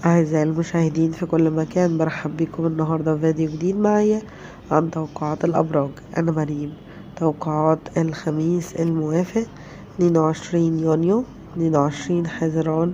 أعزائي المشاهدين في كل مكان برحب بكم النهاردة في فيديو جديد معايا عن توقعات الأبراج أنا مريم توقعات الخميس الموافق 22 يونيو 22 حزيران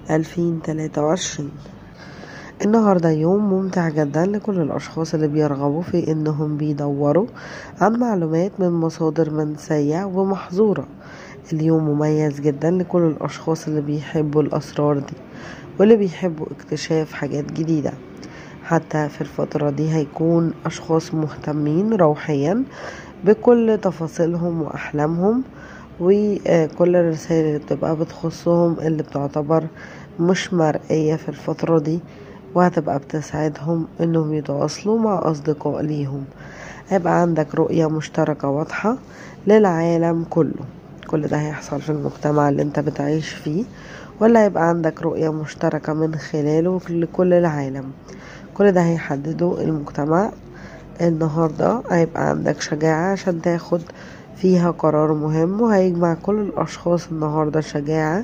2023 النهاردة يوم ممتع جدا لكل الأشخاص اللي بيرغبوا في إنهم بيدوروا عن معلومات من مصادر منسية ومحظورة اليوم مميز جدا لكل الأشخاص اللي بيحبوا الأسرار دي واللي بيحبوا اكتشاف حاجات جديدة حتى في الفترة دي هيكون أشخاص مهتمين روحيا بكل تفاصيلهم وأحلامهم وكل الرسائل اللي بتبقى بتخصهم اللي بتعتبر مش مرئية في الفترة دي وهتبقى بتساعدهم انهم يتواصلوا مع اصدقاء ليهم هيبقى عندك رؤية مشتركة واضحة للعالم كله كل ده هيحصل في المجتمع اللي انت بتعيش فيه ولا هيبقى عندك رؤية مشتركة من خلاله لكل العالم كل ده هيحدده المجتمع النهاردة هيبقى عندك شجاعة عشان تاخد فيها قرار مهم وهيجمع كل الأشخاص النهاردة شجاعة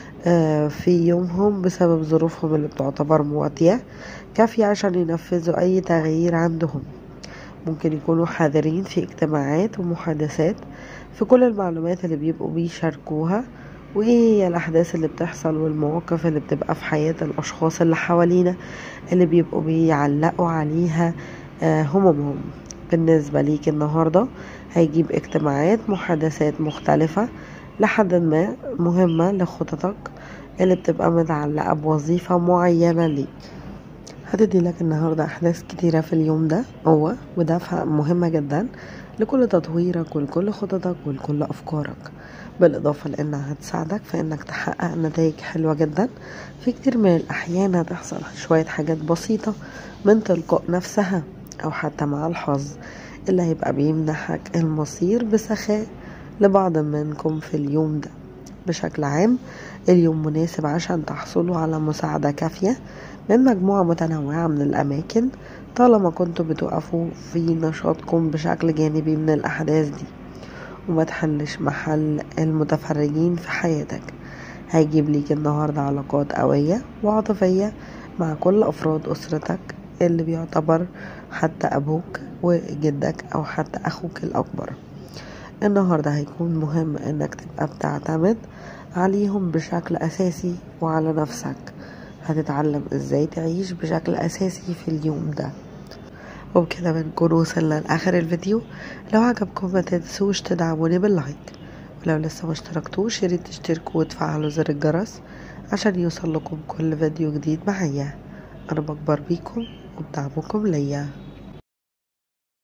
في يومهم بسبب ظروفهم اللي بتعتبر مواتية كافية عشان ينفذوا أي تغيير عندهم ممكن يكونوا حذرين في اجتماعات ومحادثات في كل المعلومات اللي بيبقوا بيشاركوها وايه هي الاحداث اللي بتحصل والمواقف اللي بتبقى في حياة الاشخاص اللي حوالينا اللي بيبقوا بيعلقوا عليها همومهم بالنسبة ليك النهاردة هيجيب اجتماعات محادثات مختلفة لحد ما مهمة لخططك اللي بتبقى متعلقة بوظيفة معينة ليك هتدي لك النهاردة أحداث كتيرة في اليوم ده هو ودافع مهمة جدا لكل تطويرك ولكل خططك ولكل أفكارك بالإضافة لأنها هتساعدك في إنك تحقق نتائج حلوة جدا في كتير من الأحيان هتحصل شوية حاجات بسيطة من تلقاء نفسها أو حتى مع الحظ اللي هيبقى بيمنحك المصير بسخاء لبعض منكم في اليوم ده بشكل عام اليوم مناسب عشان تحصلوا على مساعدة كافية من مجموعة متنوعة من الأماكن طالما كنتوا بتقفوا في نشاطكم بشكل جانبي من الأحداث دي وما تحلش محل المتفرجين في حياتك هيجيب ليك النهاردة علاقات قوية وعاطفية مع كل أفراد أسرتك اللي بيعتبر حتى أبوك وجدك أو حتى أخوك الأكبر النهاردة هيكون مهم انك تبقى بتعتمد عليهم بشكل اساسي وعلى نفسك هتتعلم ازاي تعيش بشكل اساسي في اليوم ده وبكده بنكون وصلنا لاخر الفيديو لو عجبكم ما تنسوش تدعموني باللايك ولو لسه ما اشتركتوش ياريت تشتركوا وتفعلوا زر الجرس عشان يوصل لكم كل فيديو جديد معايا انا بكبر بيكم وبدعمكم ليا